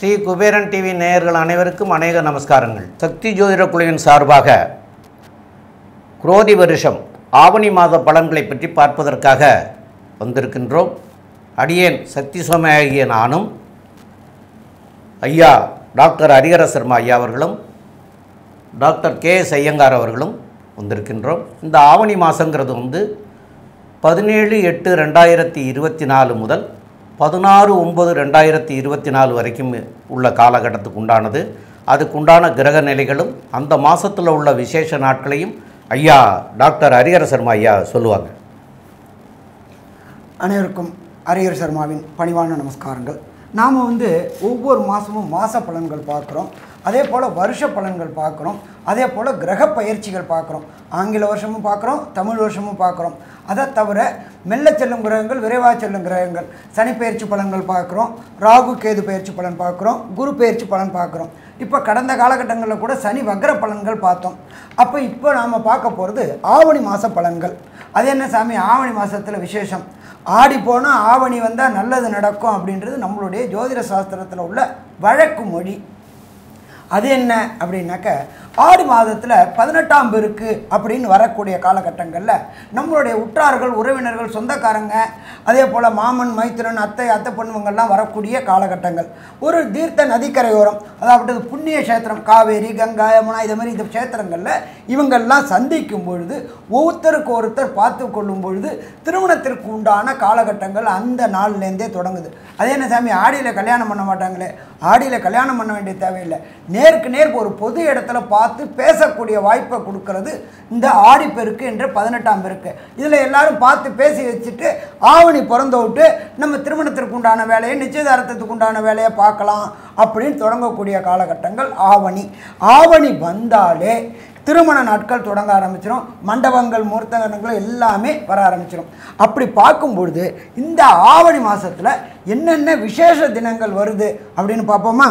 Sri Kuberan TV நேயர்கள் அனைவருக்கும் அநேக நமஸ்காரங்கள் சக்தி ஜோதிட குழுவின் சார்பாக குரோதி வருஷம் ஆவணி மாத பலன்களை பற்றி பார்ப்பதற்காக வந்திருக்கின்றோம் அடியேன் சக்தி சோமையாகிய நானும் ஐயா டாக்டர் ஹரிஹர சர்மா ஐயா அவர்களும் டாக்டர் கே எஸ் ஐயங்கார் அவர்களும் வந்திருக்கின்றோம் இந்த ஆவணி மாதங்கிறது வந்து பதினேழு எட்டு ரெண்டாயிரத்தி இருபத்தி நாலு முதல் பதினாறு ஒம்பது ரெண்டாயிரத்தி இருபத்தி நாலு வரைக்கும் உள்ள காலகட்டத்துக்கு உண்டானது அதுக்குண்டான கிரக நிலைகளும் அந்த மாதத்தில் உள்ள விசேஷ நாட்களையும் ஐயா டாக்டர் ஹரிஹர சர்மா ஐயா சொல்லுவாங்க அனைவருக்கும் அரியர் சர்மாவின் பணிவான நமஸ்காரங்கள் நாம் வந்து ஒவ்வொரு மாதமும் மாத பலன்கள் பார்க்குறோம் அதே போல் வருஷ பலன்கள் பார்க்குறோம் அதே போல் கிரக பயிற்சிகள் பார்க்குறோம் ஆங்கில வருஷமும் பார்க்குறோம் தமிழ் வருஷமும் பார்க்குறோம் அதை தவிர மெல்ல செல்லும் கிரகங்கள் விரைவாக செல்லும் கிரகங்கள் சனி பயிற்சி பலன்கள் பார்க்குறோம் ராகு கேது பயிற்சி பலன் பார்க்குறோம் குரு பயிற்சி பலன் பார்க்குறோம் இப்போ கடந்த காலகட்டங்களில் கூட சனி வக்ர பலன்கள் பார்த்தோம் அப்போ இப்போ நாம் பார்க்க போகிறது ஆவணி மாத பலன்கள் அது என்ன சாமி ஆவணி மாதத்தில் விசேஷம் ஆடி போனால் ஆவணி வந்தால் நல்லது நடக்கும் அப்படின்றது நம்மளுடைய ஜோதிட சாஸ்திரத்தில் உள்ள வழக்கு மொழி அது என்ன அப்படின்னாக்க ஆடி மாதத்தில் பதினெட்டாம் பெருக்கு அப்படின்னு வரக்கூடிய காலகட்டங்களில் நம்மளுடைய உற்றார்கள் உறவினர்கள் சொந்தக்காரங்க அதே போல் மாமன் மைத்திரன் அத்தை அத்தை பொண்ணுங்கள்லாம் வரக்கூடிய காலகட்டங்கள் ஒரு தீர்த்த நதிக்கரையோரம் அதாவது புண்ணிய கஷேத்திரம் காவேரி கங்கா யமுனா இது மாதிரி இந்த க்ஷேத்திரங்களில் இவங்கெல்லாம் சந்திக்கும் பொழுது ஒருத்தருக்கு ஒருத்தர் பார்த்து கொள்ளும் பொழுது திருமணத்திற்கு உண்டான காலகட்டங்கள் அந்த நாள்லேருந்தே தொடங்குது அதே என்ன சாமி ஆடியில் கல்யாணம் பண்ண மாட்டாங்களே ஆடியில் கல்யாணம் பண்ண வேண்டிய தேவையில்லை நேருக்கு நேருக்கு ஒரு பொது இடத்துல பார்த்து பேசக்கூடிய வாய்ப்பை கொடுக்கறது இந்த ஆடிப்பெருக்கு என்ற பதினெட்டாம் பெருக்கு இதில் எல்லாரும் பார்த்து பேசி வச்சுட்டு ஆவணி பிறந்த விட்டு நம்ம திருமணத்திற்கு உண்டான வேலையை நிச்சயதார்த்தத்துக்கு உண்டான வேலையை பார்க்கலாம் அப்படின்னு தொடங்கக்கூடிய காலகட்டங்கள் ஆவணி ஆவணி வந்தாலே திருமண நாட்கள் தொடங்க ஆரம்பிச்சிடும் மண்டபங்கள் மூர்த்தங்கள் எல்லாமே வர ஆரம்பிச்சிடும் அப்படி பார்க்கும் பொழுது இந்த ஆவணி மாதத்தில் என்னென்ன விசேஷ தினங்கள் வருது அப்படின்னு பார்ப்போமா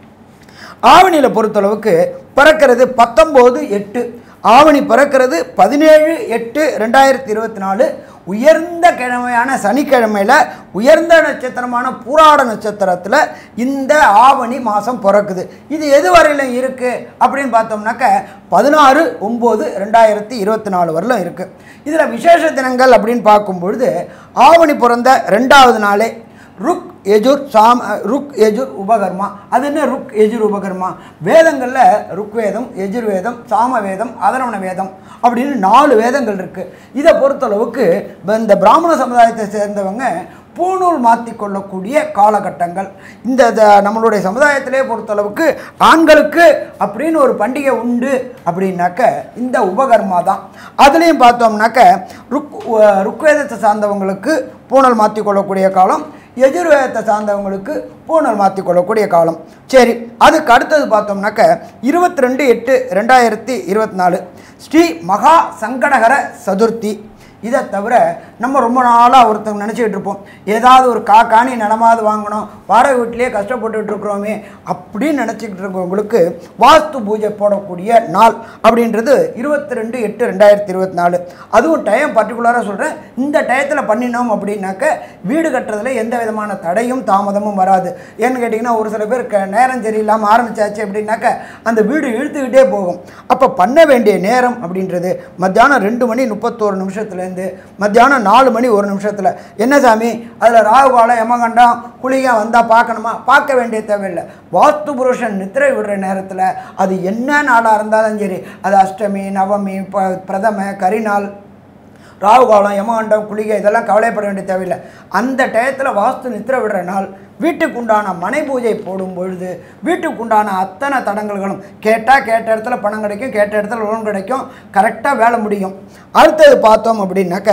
ஆவணியில் பொறுத்தளவுக்கு பிறக்கிறது பத்தொம்போது எட்டு ஆவணி பிறக்கிறது பதினேழு எட்டு ரெண்டாயிரத்தி இருபத்தி நாலு உயர்ந்த கிழமையான சனிக்கிழமையில் உயர்ந்த நட்சத்திரமான பூராட நட்சத்திரத்தில் இந்த ஆவணி மாதம் பிறக்குது இது எது வரையிலும் இருக்குது அப்படின்னு பார்த்தோம்னாக்க பதினாறு ஒம்பது ரெண்டாயிரத்தி இருபத்தி நாலு வரலும் இருக்குது இதில் விசேஷ தினங்கள் அப்படின்னு பார்க்கும் பொழுது ஆவணி பிறந்த ரெண்டாவது நாளே ருக் எஜுர் சாம் ருக் எஜுர் உபகர்மா அது என்ன ருக் எஜுர் உபகர்மா வேதங்களில் ருக்வேதம் எஜுர்வேதம் சாம வேதம் அதரவண வேதம் அப்படின்னு நாலு வேதங்கள் இருக்குது இதை பொறுத்தளவுக்கு இந்த பிராமண சமுதாயத்தை சேர்ந்தவங்க பூணூல் மாற்றி கொள்ளக்கூடிய காலகட்டங்கள் இந்த த- நம்மளுடைய சமுதாயத்திலே பொறுத்தளவுக்கு ஆண்களுக்கு அப்படின்னு ஒரு பண்டிகை உண்டு அப்படின்னாக்க இந்த உபகர்மா தான் அதுலேயும் பார்த்தோம்னாக்க ருக் அஹ் ருக்வேதத்தை சார்ந்தவங்களுக்கு பூணல் மாற்றி கொள்ளக்கூடிய காலம் எதிர்வேதத்தை சார்ந்தவங்களுக்கு பூணல் மாற்றி கொள்ளக்கூடிய காலம் சரி அதுக்கு அடுத்தது பார்த்தோம்னாக்க இருபத்தி ரெண்டு எட்டு ரெண்டாயிரத்தி இருபத்தி நாலு ஸ்ரீ மகா சங்கடகர சதுர்த்தி இதை தவிர நம்ம ரொம்ப நாளாக ஒருத்தவங்க நினச்சிக்கிட்டு இருப்போம் ஏதாவது ஒரு கா காணி நிலமாவது வாங்கணும் வாடகை வீட்டிலேயே கஷ்டப்பட்டுட்டு இருக்கிறோமே அப்படின்னு நினச்சிக்கிட்டு இருக்கவங்களுக்கு வாஸ்து பூஜை போடக்கூடிய நாள் அப்படின்றது இருபத்தி ரெண்டு எட்டு ரெண்டாயிரத்தி இருபத்தி நாலு அதுவும் டைம் பர்டிகுலராக சொல்கிறேன் இந்த டயத்தில் பண்ணினோம் அப்படின்னாக்க வீடு கட்டுறதுல எந்த விதமான தடையும் தாமதமும் வராது ஏன்னு கேட்டிங்கன்னா ஒரு சில பேர் க- நேரம் சரியில்லாமல் ஆரம்பிச்சாச்சு அப்படின்னாக்க அந்த வீடு இழுத்துக்கிட்டே போகும் அப்போ பண்ண வேண்டிய நேரம் அப்படின்றது மத்தியானம் ரெண்டு மணி முப்பத்தோரு நிமிஷத்துலேருந்து மத்தியானம் நாலு மணி ஒரு நிமிஷத்தில் என்ன சாமி அதில் ராகுகாலம் யமகண்டம் குளிகை வந்தால் பார்க்கணுமா பார்க்க வேண்டிய தேவையில்லை வாஸ்து புருஷன் நித்திரை விடுற நேரத்தில் அது என்ன நாளாக இருந்தாலும் சரி அது அஷ்டமி நவமி ப பிரதம கரிநாள் ராகுகாலம் யமகண்டம் குளிகை இதெல்லாம் கவலைப்பட வேண்டிய தேவையில்லை அந்த டயத்தில் வாஸ்து நித்திர விடுற நாள் வீட்டுக்கு உண்டான மனை பூஜை போடும் பொழுது வீட்டுக்கு உண்டான அத்தனை தடங்கல்களும் கேட்டால் கேட்ட இடத்துல பணம் கிடைக்கும் கேட்ட இடத்துல லோன் கிடைக்கும் கரெக்டாக வேலை முடியும் அடுத்தது பார்த்தோம் அப்படின்னாக்க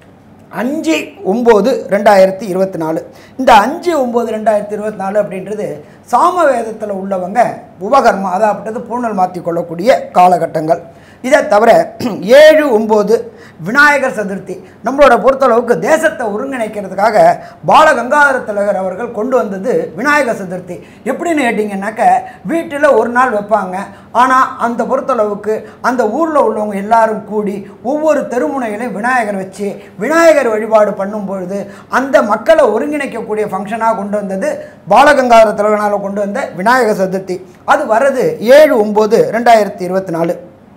அஞ்சு ஒம்பது ரெண்டாயிரத்தி இருபத்தி நாலு இந்த அஞ்சு ஒம்பது ரெண்டாயிரத்தி இருபத்தி நாலு அப்படின்றது சாம வேதத்தில் உள்ளவங்க உபகர்மா அதாப்பட்டது பூணல் மாற்றி கொள்ளக்கூடிய காலகட்டங்கள் இதை தவிர ஏழு ஒம்பது விநாயகர் சதுர்த்தி நம்மளோட பொறுத்தளவுக்கு தேசத்தை ஒருங்கிணைக்கிறதுக்காக பாலகங்காதர திலகர் அவர்கள் கொண்டு வந்தது விநாயகர் சதுர்த்தி எப்படின்னு கேட்டிங்கன்னாக்க வீட்டில் ஒரு நாள் வைப்பாங்க ஆனால் அந்த பொறுத்தளவுக்கு அந்த ஊரில் உள்ளவங்க எல்லாரும் கூடி ஒவ்வொரு தெருமுனையிலையும் விநாயகர் வச்சு விநாயகர் வழிபாடு பண்ணும் பொழுது அந்த மக்களை ஒருங்கிணைக்கக்கூடிய ஃபங்க்ஷனாக கொண்டு வந்தது பாலகங்காதர திலகனால் கொண்டு வந்த விநாயகர் சதுர்த்தி அது வர்றது ஏழு ஒம்பது ரெண்டாயிரத்தி இருபத்தி நாலு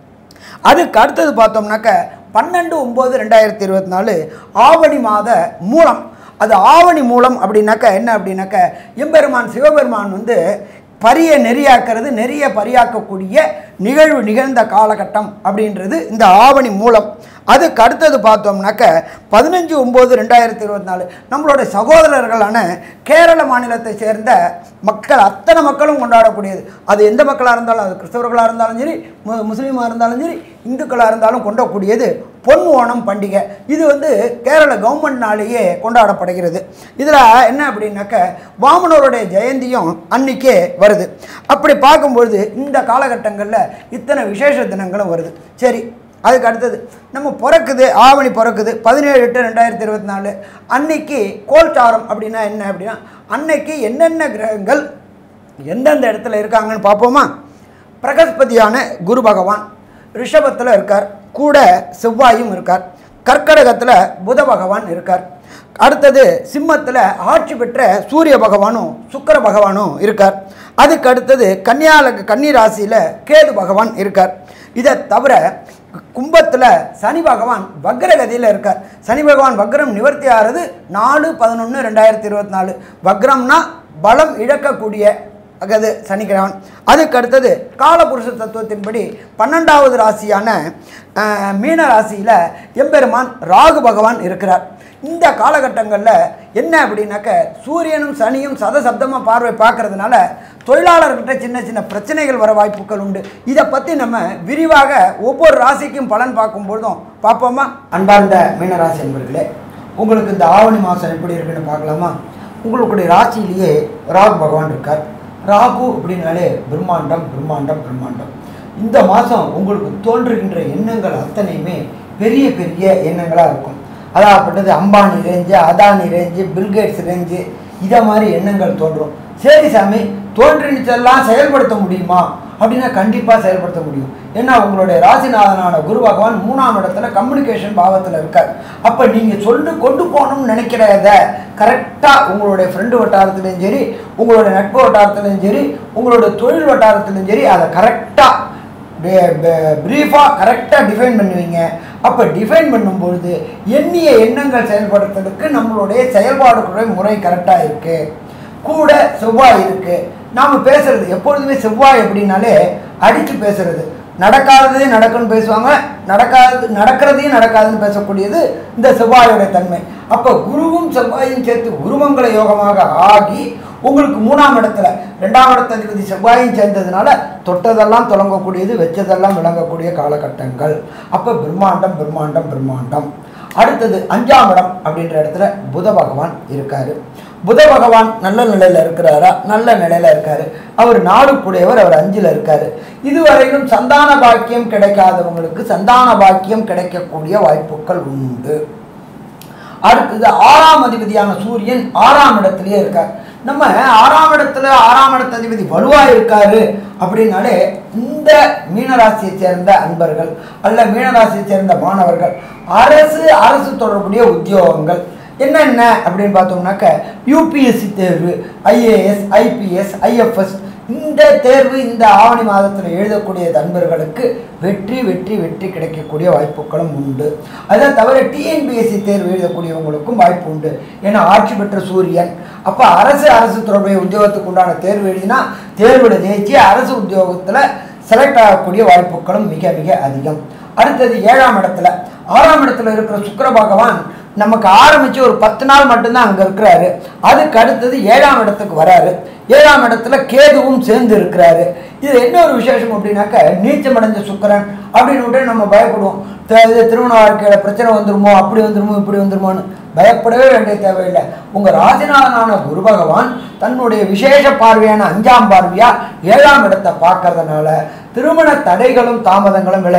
அதுக்கு அடுத்தது பார்த்தோம்னாக்க பன்னெண்டு ஒம்பது ரெண்டாயிரத்தி இருபத்தி நாலு ஆவணி மாத மூலம் அது ஆவணி மூலம் அப்படின்னாக்க என்ன அப்படின்னாக்க எம்பெருமான் சிவபெருமான் வந்து பரிய நெறியாக்கிறது நெறிய பரியாக்கக்கூடிய நிகழ்வு நிகழ்ந்த காலகட்டம் அப்படின்றது இந்த ஆவணி மூலம் அதுக்கு அடுத்தது பார்த்தோம்னாக்க பதினஞ்சு ஒம்பது ரெண்டாயிரத்தி இருபத்தி நாலு நம்மளோட சகோதரர்களான கேரள மாநிலத்தை சேர்ந்த மக்கள் அத்தனை மக்களும் கொண்டாடக்கூடியது அது எந்த மக்களாக இருந்தாலும் அது கிறிஸ்தவர்களாக இருந்தாலும் சரி மு முஸ்லீமாக இருந்தாலும் சரி இந்துக்களாக இருந்தாலும் கொண்டாடக்கூடியது பொன் ஓணம் பண்டிகை இது வந்து கேரள கவர்மெண்ட்னாலேயே கொண்டாடப்படுகிறது இதில் என்ன அப்படின்னாக்க வாமனோருடைய ஜெயந்தியும் அன்னைக்கே வருது அப்படி பார்க்கும்பொழுது இந்த காலகட்டங்களில் இத்தனை விசேஷ தினங்களும் வருது சரி அதுக்கு அடுத்தது நம்ம பிறக்குது ஆவணி பிறக்குது பதினேழு எட்டு ரெண்டாயிரத்தி இருபத்தி நாலு அன்னைக்கு கோல்சாரம் அப்படின்னா என்ன அப்படின்னா அன்னைக்கு என்னென்ன கிரகங்கள் எந்தெந்த இடத்துல இருக்காங்கன்னு பார்ப்போமா பிரகஸ்பதியான குரு பகவான் ரிஷபத்தில் இருக்கார் கூட செவ்வாயும் இருக்கார் கர்க்கடகத்தில் புத பகவான் இருக்கார் அடுத்தது சிம்மத்தில் ஆட்சி பெற்ற சூரிய பகவானும் சுக்கிர பகவானும் இருக்கார் அதுக்கு அடுத்தது கன்னியால கன்னி ராசியில் கேது பகவான் இருக்கார் இதை தவிர கும்பத்தில் சனி பகவான் வக்ரகதியில் இருக்கார் சனி பகவான் வக்ரம் நிவர்த்தி ஆகிறது நாலு பதினொன்று ரெண்டாயிரத்தி இருபத்தி நாலு வக்ரம்னா பலம் இழக்கக்கூடிய அகது சனிக்கிழவன் அதுக்கு அடுத்தது காலபுருஷ தத்துவத்தின்படி பன்னெண்டாவது ராசியான அஹ், மீன ராசியில் எம்பெருமான் ராகு பகவான் இருக்கிறார் இந்த காலகட்டங்களில் என்ன அப்படின்னாக்க சூரியனும் சனியும் சதசப்தமாக பார்வை பார்க்கறதுனால தொழிலாளர்கிட்ட சின்ன சின்ன பிரச்சனைகள் வர வாய்ப்புகள் உண்டு இதை பற்றி நம்ம விரிவாக ஒவ்வொரு ராசிக்கும் பலன் பார்க்கும்பொழுதும் பார்ப்போமா அன்பார்ந்த மீனராசி என்பர்களே உங்களுக்கு இந்த ஆவணி மாதம் எப்படி இருக்குன்னு பார்க்கலாமா உங்களுடைய ராசியிலேயே ராகு பகவான் இருக்கார் ராகு அப்படின்னாலே பிரம்மாண்டம் பிரம்மாண்டம் பிரம்மாண்டம் இந்த மாதம் உங்களுக்கு தோன்றுகின்ற எண்ணங்கள் அத்தனையுமே பெரிய பெரிய எண்ணங்களாக இருக்கும் அதாகப்பட்டது Ambani range Adani range Bill Gates range இதை மாதிரி எண்ணங்கள் தோன்றும் சரி சாமி தோன்றினதெல்லாம் செயல்படுத்த முடியுமா அப்படின்னா கண்டிப்பாக செயல்படுத்த முடியும் ஏன்னா உங்களுடைய ராசிநாதனான குரு பகவான் மூணாம் இடத்துல கம்யூனிகேஷன் பாவத்தில் இருக்கார் அப்போ நீங்கள் சொல்லி கொண்டு போகணும்னு நினைக்கிறத கரெக்டாக உங்களுடைய ஃப்ரெண்டு வட்டாரத்துலையும் சரி உங்களுடைய நட்பு வட்டாரத்துலையும் சரி உங்களுடைய தொழில் வட்டாரத்துலையும் சரி அதை கரெக்டாக ப்ரீஃபாக கரெக்டாக டிஃபைன் பண்ணுவீங்க அப்போ டிஃபைன் பண்ணும்பொழுது எண்ணிய எண்ணங்கள் செயல்படுத்துறதுக்கு நம்மளுடைய செயல்பாடுகளுடைய முறை கரெக்டாக இருக்குது கூட செவ்வாய் இருக்குது நாம் பேசுறது எப்பொழுதுமே செவ்வாய் அப்படின்னாலே அடித்து பேசுறது நடக்காததே நடக்குன்னு பேசுவாங்க நடக்காது நடக்கிறதையும் நடக்காதுன்னு பேசக்கூடியது இந்த செவ்வாயோட தன்மை அப்போ குருவும் செவ்வாயும் சேர்த்து உருவங்கள யோகமாக ஆகி உங்களுக்கு மூணாம் இடத்துல ரெண்டாம் இடத்த அதிபதி செவ்வாயும் சேர்ந்ததுனால தொட்டதெல்லாம் தொடங்கக்கூடியது வச்சதெல்லாம் விளங்கக்கூடிய காலகட்டங்கள் அப்போ பிரம்மாண்டம் பிரம்மாண்டம் பிரம்மாண்டம் அடுத்தது அஞ்சாம் இடம் அப்படின்ற இடத்துல புத பகவான் இருக்காரு புத பகவான் நல்ல நிலையில் இருக்கிறாரா நல்ல நிலையில் இருக்காரு அவர் நாடுக்குடையவர் அவர் அஞ்சில் இருக்காரு இதுவரையிலும் சந்தான பாக்கியம் கிடைக்காதவங்களுக்கு சந்தான பாக்கியம் கிடைக்கக்கூடிய வாய்ப்புகள் உண்டு அடுத்தது ஆறாம் அதிபதியான சூரியன் ஆறாம் இடத்துலயே இருக்கார் நம்ம ஆறாம் இடத்துல ஆறாம் இடத்து அதிபதி வலுவா இருக்காரு அப்படின்னாலே இந்த மீனராசியை சேர்ந்த அன்பர்கள் அல்ல மீனராசியை சேர்ந்த மாணவர்கள் அரசு அரசு தொடர்புடைய உத்தியோகங்கள் என்னென்ன அப்படின்னு பார்த்தோம்னாக்க யூபிஎஸ்சி தேர்வு ஐஏஎஸ் ஐபிஎஸ் ஐஎஃப்எஸ் இந்த தேர்வு இந்த ஆவணி மாதத்தில் எழுதக்கூடிய நண்பர்களுக்கு வெற்றி வெற்றி வெற்றி கிடைக்கக்கூடிய வாய்ப்புகளும் உண்டு அதை தவிர டிஎன்பிஎஸ்சி தேர்வு எழுதக்கூடியவங்களுக்கும் வாய்ப்பு உண்டு ஏன்னா ஆட்சி பெற்ற சூரியன் அப்போ அரசு அரசு தொடர்புடைய உத்தியோகத்துக்கு உண்டான தேர்வு எழுதினா தேர்வில் ஜெயிச்சு அரசு உத்தியோகத்தில் செலக்ட் ஆகக்கூடிய வாய்ப்புகளும் மிக மிக அதிகம் அடுத்தது ஏழாம் இடத்துல ஆறாம் இடத்துல இருக்கிற சுக்கிர பகவான் நமக்கு ஆரம்பித்து ஒரு பத்து நாள் மட்டும்தான் அங்கே இருக்கிறாரு அதுக்கு அடுத்தது ஏழாம் இடத்துக்கு வராரு ஏழாம் இடத்துல கேதுவும் சேர்ந்து இருக்கிறாரு இது என்ன ஒரு விசேஷம் அப்படின்னாக்க நீச்சம் அடைஞ்ச சுக்கரன் அப்படின்னு விட்டு நம்ம பயப்படுவோம் த- இது திருமண வாழ்க்கையில் பிரச்சனை வந்துருமோ அப்படி வந்துருமோ இப்படி வந்துருமோன்னு பயப்படவே வேண்டிய தேவையில்லை உங்கள் ராசிநாதனான குரு பகவான் தன்னுடைய விசேஷ பார்வையான அஞ்சாம் பார்வையா ஏழாம் இடத்தை பார்க்கறதுனால திருமண தடைகளும் தாமதங்களும் விலகி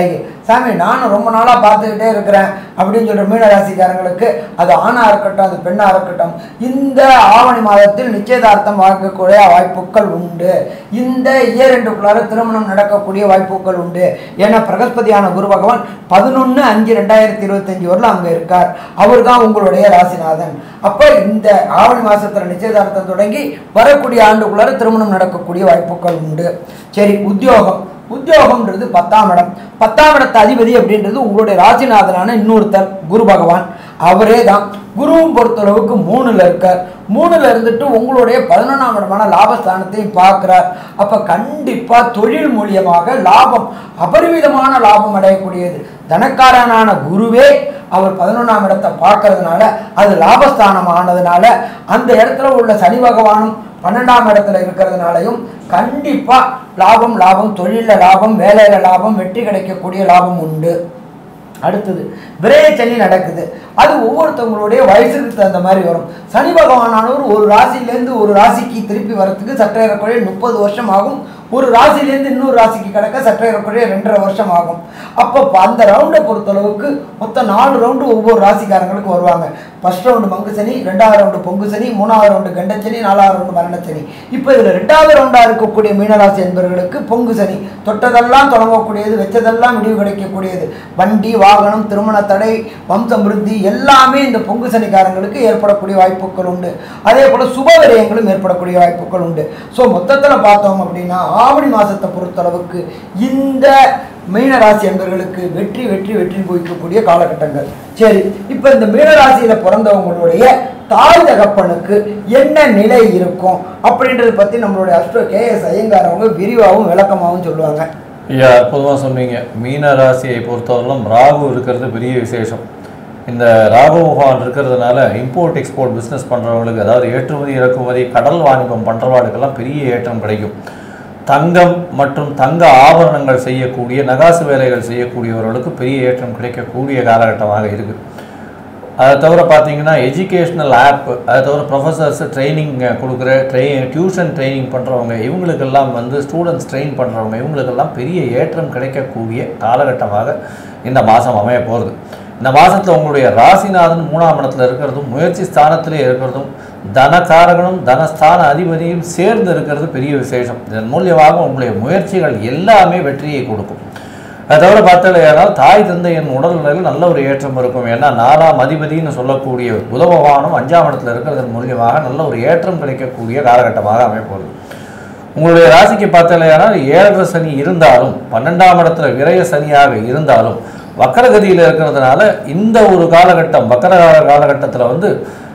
சாமி நானும் ரொம்ப நாளாக பார்த்துக்கிட்டே இருக்கிறேன் அப்படின்னு சொல்கிற மீனராசிக்காரங்களுக்கு அது ஆணாக இருக்கட்டும் அது பெண்ணாக இருக்கட்டும் இந்த ஆவணி மாதத்தில் நிச்சயதார்த்தம் வாங்கக்கூடிய வாய்ப்புகள் உண்டு இந்த இயர் ரெண்டுக்குள்ளார திருமணம் நடக்கக்கூடிய வாய்ப்புகள் உண்டு ஏன்னா பிரகஸ்பதியான குரு பகவான் பதினொன்று அஞ்சு ரெண்டாயிரத்தி இருபத்தஞ்சி வரலாம் அங்கே இருக்கார் அவர் தான் உங்களுடைய ராசிநாதன் அப்போ இந்த ஆவணி மாதத்தில் நிச்சயதார்த்தம் தொடங்கி வரக்கூடிய ஆண்டுக்குள்ளார திருமணம் நடக்கக்கூடிய வாய்ப்புகள் உண்டு சரி உத்தியோகம் உத்தியோகம்ன்றது பத்தாம் இடம் பத்தாம் இடத்து அதிபதி அப்படின்றது உங்களுடைய ராசிநாதனான இன்னொருத்தர் குரு பகவான் அவரே தான் குருவும் பொறுத்தளவுக்கு மூணுல இருக்கார் மூணுல இருந்துட்டு உங்களுடைய பதினொன்றாம் இடமான லாபஸ்தானத்தையும் பார்க்கிறார் அப்ப கண்டிப்பா தொழில் மூலியமாக லாபம் அபரிமிதமான லாபம் அடையக்கூடியது தனக்காரனான குருவே அவர் பதினொன்றாம் இடத்தை பார்க்கறதுனால அது லாபஸ்தானம் ஆனதுனால அந்த இடத்துல உள்ள சனி பகவானும் பன்னெண்டாம் இடத்துல இருக்கிறதுனாலையும் கண்டிப்பா லாபம் லாபம் தொழிலில் லாபம் வேலையில லாபம் வெற்றி கிடைக்கக்கூடிய லாபம் உண்டு அடுத்தது விரயச்சனி நடக்குது அது ஒவ்வொருத்தவங்களுடைய வயசுக்கு தகுந்த மாதிரி வரும் சனி பகவானானவர் ஒரு ராசியிலேருந்து ஒரு ராசிக்கு திருப்பி வரத்துக்கு சற்றேறக்குறைய முப்பது வருஷம் ஆகும் ஒரு ராசியிலேருந்து இன்னொரு ராசிக்கு கிடக்க சற்றேறக்குறைய ரெண்டரை வருஷம் ஆகும் அப்போ அந்த ரவுண்டை பொறுத்தளவுக்கு மொத்தம் நாலு ரவுண்டு ஒவ்வொரு ராசிக்காரங்களுக்கு வருவாங்க ஃபர்ஸ்ட் ரவுண்டு மங்கு சனி ரெண்டாவது ரவுண்டு பொங்கு சனி மூணாவது ரவுண்டு கண்டச்சனி நாலாவது ரவுண்டு மரணச்சனி இப்போ இதில் ரெண்டாவது ரவுண்டாக இருக்கக்கூடிய மீனராசி என்பவர்களுக்கு பொங்கு சனி தொட்டதெல்லாம் தொடங்கக்கூடியது வச்சதெல்லாம் முடிவு கிடைக்கக்கூடியது வண்டி வாகனம் திருமண தடை வம்சம் விருத்தி எல்லாமே இந்த பொங்கு சனிக்காரங்களுக்கு ஏற்படக்கூடிய வாய்ப்புகள் உண்டு அதே போல் சுப விரயங்களும் ஏற்படக்கூடிய வாய்ப்புகள் உண்டு ஸோ மொத்தத்தில் பார்த்தோம் அப்படின்னா ஆவணி மாதத்தை பொறுத்தளவுக்கு இந்த மீனராசி என்பவர்களுக்கு வெற்றி வெற்றி வெற்றி குவிக்கக்கூடிய காலகட்டங்கள் சரி இப்போ இந்த மீனராசியில் பிறந்தவங்களுடைய தாய் தகப்பனுக்கு என்ன நிலை இருக்கும் அப்படின்றத பற்றி நம்மளுடைய அஸ்ட்ரோ கே எஸ் ஐயங்கார் அவங்க விரிவாகவும் விளக்கமாகவும் சொல்லுவாங்க ஐயா அற்புதமாக சொன்னீங்க மீன ராசியை பொறுத்தவரையிலும் ராகு இருக்கிறது பெரிய விசேஷம் இந்த ராகு பகவான் இருக்கிறதுனால இம்போர்ட் எக்ஸ்போர்ட் பிஸ்னஸ் பண்ணுறவங்களுக்கு அதாவது ஏற்றுமதி இறக்குமதி கடல் வாணிபம் பண்ணுறவாளுக்கெல்லாம் பெரிய ஏற்றம் கிடைக்கும் தங்கம் மற்றும் தங்க ஆபரணங்கள் செய்யக்கூடிய நகாசு வேலைகள் செய்யக்கூடியவர்களுக்கு பெரிய ஏற்றம் கிடைக்கக்கூடிய காலகட்டமாக இருக்குது அதை தவிர பார்த்தீங்கன்னா எஜுகேஷ்னல் ஆப் அதை தவிர ப்ரொஃபஸர்ஸ் ட்ரைனிங் கொடுக்குற ட்ரை டியூஷன் ட்ரைனிங் பண்ணுறவங்க இவங்களுக்கெல்லாம் வந்து ஸ்டூடெண்ட்ஸ் ட்ரெயின் பண்ணுறவங்க இவங்களுக்கெல்லாம் பெரிய ஏற்றம் கிடைக்கக்கூடிய காலகட்டமாக இந்த மாதம் அமைய போகிறது இந்த மாதத்தில் உங்களுடைய ராசிநாதன் மூணாம் இடத்துல இருக்கிறதும் முயற்சி ஸ்தானத்திலே இருக்கிறதும் தனகாரகனும் தனஸ்தான அதிபதியும் சேர்ந்து இருக்கிறது பெரிய விசேஷம் இதன் மூலியமாக உங்களுடைய முயற்சிகள் எல்லாமே வெற்றியை கொடுக்கும் அதை தவிர பார்த்தாலேயானால் தாய் தந்தையின் உடல்நிலையில் நல்ல ஒரு ஏற்றம் இருக்கும் ஏன்னா நாலாம் அதிபதினு சொல்லக்கூடிய புத பகவானும் அஞ்சாம் இடத்துல இருக்கிறதன் மூலியமாக நல்ல ஒரு ஏற்றம் கிடைக்கக்கூடிய காலகட்டமாக அமைப்போகுது உங்களுடைய ராசிக்கு பார்த்தாலேயானால் ஏழரை சனி இருந்தாலும் பன்னெண்டாம் இடத்துல விரய சனியாக இருந்தாலும் வக்கரகதியில் இருக்கிறதுனால இந்த ஒரு காலகட்டம் வக்கர கால காலகட்டத்தில் வந்து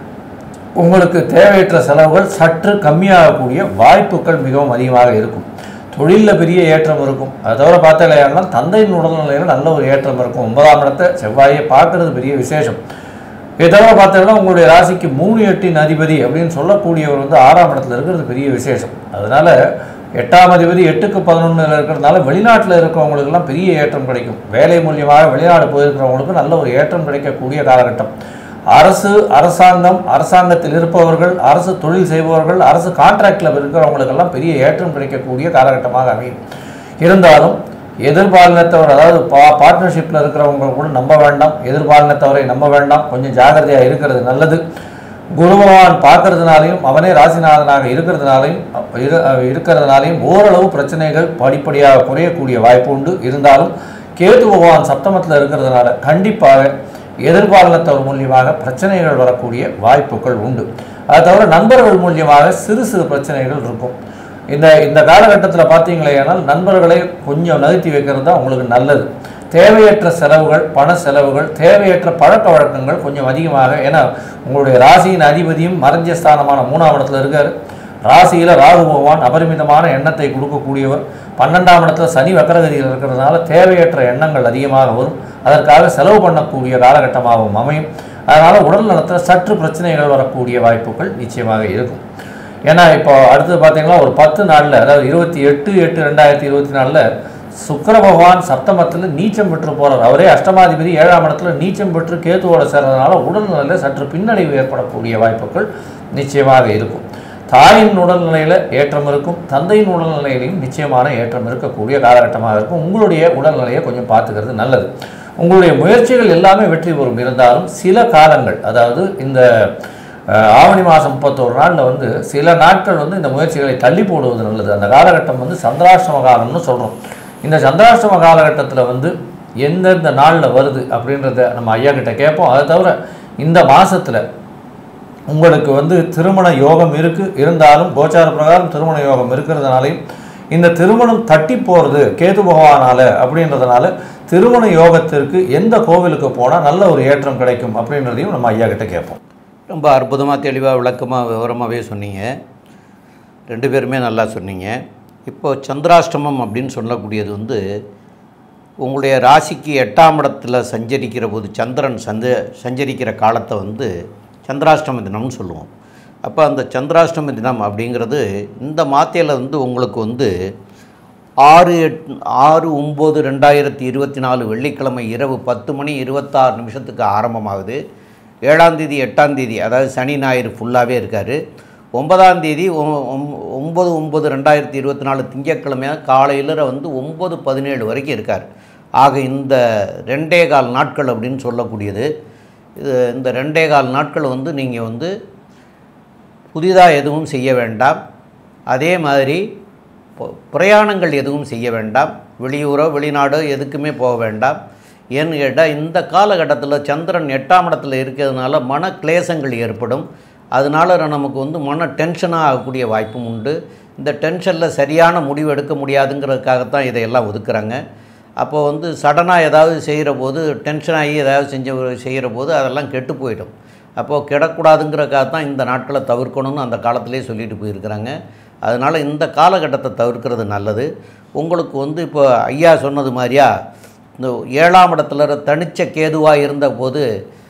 உங்களுக்கு தேவையற்ற செலவுகள் சற்று கம்மியாகக்கூடிய வாய்ப்புகள் மிகவும் அதிகமாக இருக்கும் தொழிலில் பெரிய ஏற்றம் இருக்கும் அதை தவிர பார்த்தாலேயானால் தந்தையின் உடல்நிலையில் நல்ல ஒரு ஏற்றம் இருக்கும் ஒன்பதாம் இடத்தை செவ்வாயை பார்க்கறது பெரிய விசேஷம் இதை தவிர பார்த்தீங்கன்னா உங்களுடைய ராசிக்கு மூணு எட்டின் அதிபதி அப்படின்னு சொல்லக்கூடியவர் வந்து ஆறாம் இடத்துல இருக்கிறது பெரிய விசேஷம் அதனால எட்டாம் அதிபதி எட்டுக்கு பதினொன்றில் இருக்கிறதுனால வெளிநாட்டில் இருக்கிறவங்களுக்கெல்லாம் பெரிய ஏற்றம் கிடைக்கும் வேலை மூலியமாக வெளிநாடு போயிருக்கிறவங்களுக்கு நல்ல ஒரு ஏற்றம் கிடைக்கக்கூடிய காலகட்டம் அரசு அரசாங்கம் அரசாங்கத்தில் இருப்பவர்கள் அரசு தொழில் செய்பவர்கள் அரசு கான்ட்ராக்டில் இருக்கிறவங்களுக்கெல்லாம் பெரிய ஏற்றம் கிடைக்கக்கூடிய காலகட்டமாக அமையும் இருந்தாலும் எதிர்பாலினத்தவர் அதாவது பா பார்ட்னர்ஷிப்பில் இருக்கிறவங்க கூட நம்ப வேண்டாம் எதிர்பாலினத்தவரை நம்ப வேண்டாம் கொஞ்சம் ஜாகிரதையாக இருக்கிறது நல்லது குரு பகவான் பார்க்கறதுனாலையும் அவனே ராசிநாதனாக இருக்கிறதுனாலையும் இரு- இருக்கிறதுனாலையும் ஓரளவு பிரச்சனைகள் படிப்படியாக குறையக்கூடிய வாய்ப்பு உண்டு இருந்தாலும் கேது பகவான் சப்தமத்தில் இருக்கிறதுனால கண்டிப்பாக எதிர்பாலினத்தவர் மூலியமாக பிரச்சனைகள் வரக்கூடிய வாய்ப்புகள் உண்டு அது தவிர நண்பர்கள் மூலியமாக சிறு சிறு பிரச்சனைகள் இருக்கும் இந்த இந்த காலகட்டத்தில் பார்த்தீங்களேனால் நண்பர்களை கொஞ்சம் நகர்த்தி வைக்கிறது தான் உங்களுக்கு நல்லது தேவையற்ற செலவுகள் பண செலவுகள் தேவையற்ற பழக்க வழக்கங்கள் கொஞ்சம் அதிகமாக ஏன்னா உங்களுடைய ராசியின் அதிபதியும் மறைஞ்ச ஸ்தானமான மூணாம் இடத்துல இருக்கார் ராசியில் ராகு பகவான் அபரிமிதமான எண்ணத்தை கொடுக்கக்கூடியவர் பன்னெண்டாம் இடத்துல சனி வக்கரகதியில் இருக்கிறதுனால தேவையற்ற எண்ணங்கள் அதிகமாக வரும் அதற்காக செலவு பண்ணக்கூடிய காலகட்டமாகவும் அமையும் அதனால் உடல் நலத்தில் சற்று பிரச்சனைகள் வரக்கூடிய வாய்ப்புகள் நிச்சயமாக இருக்கும் ஏன்னா இப்போ அடுத்தது பார்த்தீங்கன்னா ஒரு பத்து நாளில் அதாவது இருபத்தி எட்டு எட்டு ரெண்டாயிரத்தி இருபத்தி நாலில் சுக்கிர பகவான் சப்தமத்தில் நீச்சம் பெற்று போகிறார் அவரே அஷ்டமாதிபதி ஏழாம் இடத்துல நீச்சம் பெற்று கேத்துவோட சேர்றதுனால உடல்நிலையில் சற்று பின்னடைவு ஏற்படக்கூடிய வாய்ப்புகள் நிச்சயமாக இருக்கும் தாயின் உடல்நிலையில் ஏற்றம் இருக்கும் தந்தையின் உடல்நிலையிலையும் நிச்சயமான ஏற்றம் இருக்கக்கூடிய காலகட்டமாக இருக்கும் உங்களுடைய உடல்நிலையை கொஞ்சம் பார்த்துக்கிறது நல்லது உங்களுடைய முயற்சிகள் எல்லாமே வெற்றி பெறும் இருந்தாலும் சில காலங்கள் அதாவது இந்த அஹ், ஆவணி மாதம் முப்பத்தோரு நாளில் வந்து சில நாட்கள் வந்து இந்த முயற்சிகளை தள்ளி போடுவது நல்லது அந்த காலகட்டம் வந்து சந்திராஷ்டம காலம்னு சொல்கிறோம் இந்த சந்திராஷ்டம காலகட்டத்தில் வந்து எந்தெந்த நாளில் வருது அப்படின்றத நம்ம ஐயா கிட்ட கேட்போம் அதை தவிர இந்த மாதத்தில் உங்களுக்கு வந்து திருமண யோகம் இருக்கு இருந்தாலும் கோச்சார பிரகாரம் திருமண யோகம் இருக்கிறதுனாலையும் இந்த திருமணம் தட்டி போகிறது கேது பகவானால அப்படின்றதுனால திருமண யோகத்திற்கு எந்த கோவிலுக்கு போனால் நல்ல ஒரு ஏற்றம் கிடைக்கும் அப்படின்றதையும் நம்ம ஐயா கிட்ட கேட்போம் ரொம்ப அற்புதமாக தெளிவாக விளக்கமாக விவரமாகவே சொன்னீங்க ரெண்டு பேருமே நல்லா சொன்னீங்க இப்போ சந்திராஷ்டமம் அப்படின்னு சொல்லக்கூடியது வந்து உங்களுடைய ராசிக்கு எட்டாம் இடத்துல சஞ்சரிக்கிற போது சந்திரன் சந்த சஞ்சரிக்கிற காலத்தை வந்து சந்திராஷ்டம தினம்னு சொல்லுவோம் அப்போ அந்த சந்திராஷ்டம தினம் அப்படிங்கிறது இந்த மாத்தையில் வந்து உங்களுக்கு வந்து ஆறு எட் ஆறு ஒம்பது ரெண்டாயிரத்தி இருபத்தி நாலு வெள்ளிக்கிழமை இரவு பத்து மணி இருபத்தாறு நிமிஷத்துக்கு ஆரம்பமாகுது ஏழாம் தேதி எட்டாம் தேதி அதாவது சனி ஞாயிறு ஃபுல்லாகவே இருக்கார் ஒன்பதாம் தேதி ஒ- ஒம்- ஒம்பது ஒம்பது ரெண்டாயிரத்தி இருபத்தி நாலு திங்கட்கிழமை காலையில் வந்து ஒம்பது பதினேழு வரைக்கும் இருக்கார் ஆக இந்த ரெண்டே கால் நாட்கள் அப்படின்னு சொல்லக்கூடியது இது இந்த ரெண்டே கால் நாட்கள் வந்து நீங்கள் வந்து புதிதாக எதுவும் செய்ய வேண்டாம் அதே மாதிரி பொ- பிரயாணங்கள் எதுவும் செய்ய வேண்டாம் வெளியூரோ வெளிநாடோ எதுக்குமே போக வேண்டாம் ஏன்னு கேட்டால் இந்த காலகட்டத்தில் சந்திரன் எட்டாம் இடத்துல இருக்கிறதுனால மன கிளேசங்கள் ஏற்படும் அதனால நமக்கு வந்து மன டென்ஷனாக ஆகக்கூடிய வாய்ப்பும் உண்டு இந்த டென்ஷனில் சரியான முடிவு எடுக்க முடியாதுங்கிறதுக்காகத்தான் இதையெல்லாம் ஒதுக்குறாங்க அப்போ வந்து சடனாக ஏதாவது செய்கிற போது டென்ஷன் ஆகி ஏதாவது செஞ்ச செய்கிற போது அதெல்லாம் கெட்டு போயிடும் அப்போது கிடக்கூடாதுங்கிறக்காக தான் இந்த நாட்களை தவிர்க்கணும்னு அந்த காலத்திலே சொல்லிட்டு போயிருக்கிறாங்க அதனால் இந்த காலகட்டத்தை தவிர்க்கிறது நல்லது உங்களுக்கு வந்து இப்போ ஐயா சொன்னது மாதிரியா இந்த ஏழாம் இடத்துல தனிச்ச கேதுவாக இருந்தபோது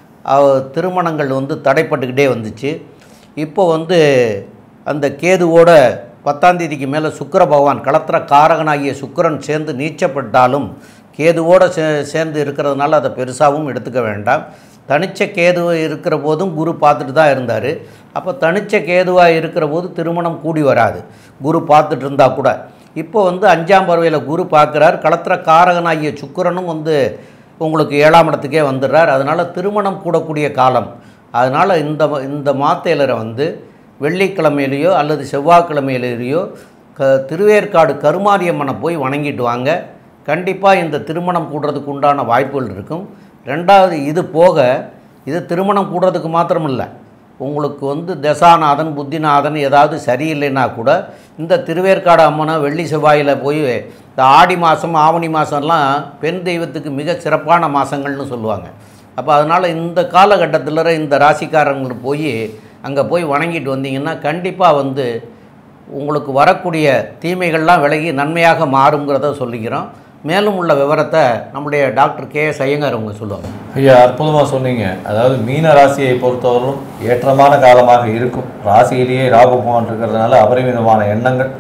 அவ- திருமணங்கள் வந்து தடைப்பட்டுக்கிட்டே வந்துச்சு இப்போ வந்து அந்த கேதுவோட பத்தாம் தேதிக்கு மேலே சுக்கிர பகவான் களத்திர காரகனாகிய சுக்கிரன் சேர்ந்து நீச்சப்பட்டாலும் கேதுவோடு சே சேர்ந்து இருக்கிறதுனால அதை பெருசாகவும் எடுத்துக்க வேண்டாம் தனிச்ச கேது இருக்கிற போதும் குரு பார்த்துட்டு தான் இருந்தார் அப்போ தனிச்ச கேதுவாக இருக்கிற போது திருமணம் கூடி வராது குரு பார்த்துட்டு இருந்தால் கூட இப்போ வந்து அஞ்சாம் பறவையில் குரு பார்க்குறார் களத்திர காரகனாகிய சுக்கிரனும் வந்து உங்களுக்கு ஏழாம் இடத்துக்கே வந்துடுறார் அதனால் திருமணம் கூடக்கூடிய காலம் அதனால் இந்த இந்த மாத்தையிலரை வந்து வெள்ளிக்கிழமையிலையோ அல்லது செவ்வாய்க்கிழமையிலேயோ க திருவேற்காடு கருமாரியம்மனை போய் வணங்கிட்டு வாங்க கண்டிப்பாக இந்த திருமணம் கூடுறதுக்கு உண்டான வாய்ப்புகள் இருக்கும் ரெண்டாவது இது போக இது திருமணம் கூடுறதுக்கு மாத்திரம் இல்லை உங்களுக்கு வந்து தசாநாதன் புத்திநாதன் ஏதாவது சரியில்லைன்னா கூட இந்த திருவேற்காடு அம்மனை வெள்ளி செவ்வாயில் போய் இந்த ஆடி மாதம் ஆவணி மாதம்லாம் பெண் தெய்வத்துக்கு மிக சிறப்பான மாதங்கள்னு சொல்லுவாங்க அப்போ அதனால் இந்த காலகட்டத்தில் இந்த ராசிக்காரங்க போய் அங்கே போய் வணங்கிட்டு வந்தீங்கன்னா கண்டிப்பாக வந்து உங்களுக்கு வரக்கூடிய தீமைகள்லாம் விலகி நன்மையாக மாறுங்கிறத சொல்லிக்கிறோம் மேலும் உள்ள விவரத்தை நம்முடைய டாக்டர் கே எஸ் ஐயங்கார் அவங்க சொல்லுவாங்க ஐயா அற்புதமாக சொன்னீங்க அதாவது மீன ராசியை பொறுத்தவரையிலும் ஏற்றமான காலமாக இருக்கும் ராசியிலேயே ராகு பகவான் இருக்கிறதுனால அபரிமிதமான எண்ணங்கள்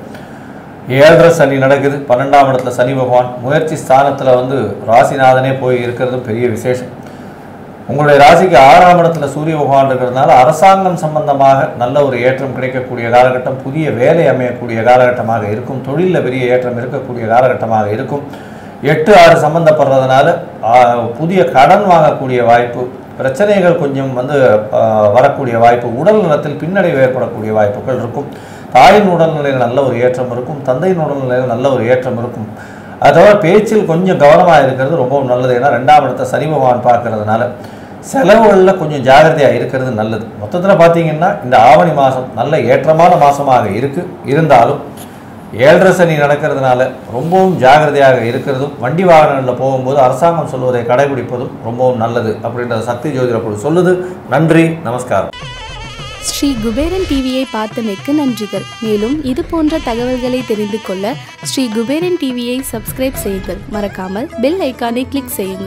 ஏழரை சனி நடக்குது பன்னெண்டாம் இடத்துல சனி பகவான் முயற்சி ஸ்தானத்தில் வந்து ராசிநாதனே போய் இருக்கிறதும் பெரிய விசேஷம் உங்களுடைய ராசிக்கு ஆறாம் இடத்துல சூரிய பகவான் இருக்கிறதுனால அரசாங்கம் சம்பந்தமாக நல்ல ஒரு ஏற்றம் கிடைக்கக்கூடிய காலகட்டம் புதிய வேலை அமையக்கூடிய காலகட்டமாக இருக்கும் தொழிலில் பெரிய ஏற்றம் இருக்கக்கூடிய காலகட்டமாக இருக்கும் எட்டு ஆறு சம்பந்தப்படுறதுனால ஆ, புதிய கடன் வாங்கக்கூடிய வாய்ப்பு பிரச்சனைகள் கொஞ்சம் வந்து ஆ, வரக்கூடிய வாய்ப்பு உடல் நலத்தில் பின்னடைவு ஏற்படக்கூடிய வாய்ப்புகள் இருக்கும் தாயின் உடல்நிலையில் நல்ல ஒரு ஏற்றம் இருக்கும் தந்தையின் உடல்நிலையில் நல்ல ஒரு ஏற்றம் இருக்கும் அது தவிர பேச்சில் கொஞ்சம் கவனமாக இருக்கிறது ரொம்பவும் நல்லது ஏன்னா ரெண்டாம் இடத்தை சனி பகவான் பார்க்கறதுனால செலவுகளில் கொஞ்சம் ஜாகிரதையாக இருக்கிறது நல்லது மொத்தத்தில் பார்த்தீங்கன்னா இந்த ஆவணி மாதம் நல்ல ஏற்றமான மாதமாக இருக்கு இருந்தாலும் ஏழரை சனி நடக்கிறதுனால ரொம்பவும் ஜாகிரதையாக இருக்கிறதும் வண்டி வாகனங்களில் போகும்போது அரசாங்கம் சொல்வதை கடைபிடிப்பதும் ரொம்பவும் நல்லது அப்படின்றத சக்தி ஜோதிட குழு சொல்லுது நன்றி நமஸ்காரம் ஸ்ரீ குபேரன் டிவியை பார்த்தமைக்கு நன்றிகள் மேலும் இது போன்ற தகவல்களை தெரிந்து கொள்ள ஸ்ரீ குபேரன் டிவியை சப்ஸ்கிரைப் செய்யுங்கள் மறக்காமல் பெல் ஐக்கானை கிளிக் செய்யுங்கள்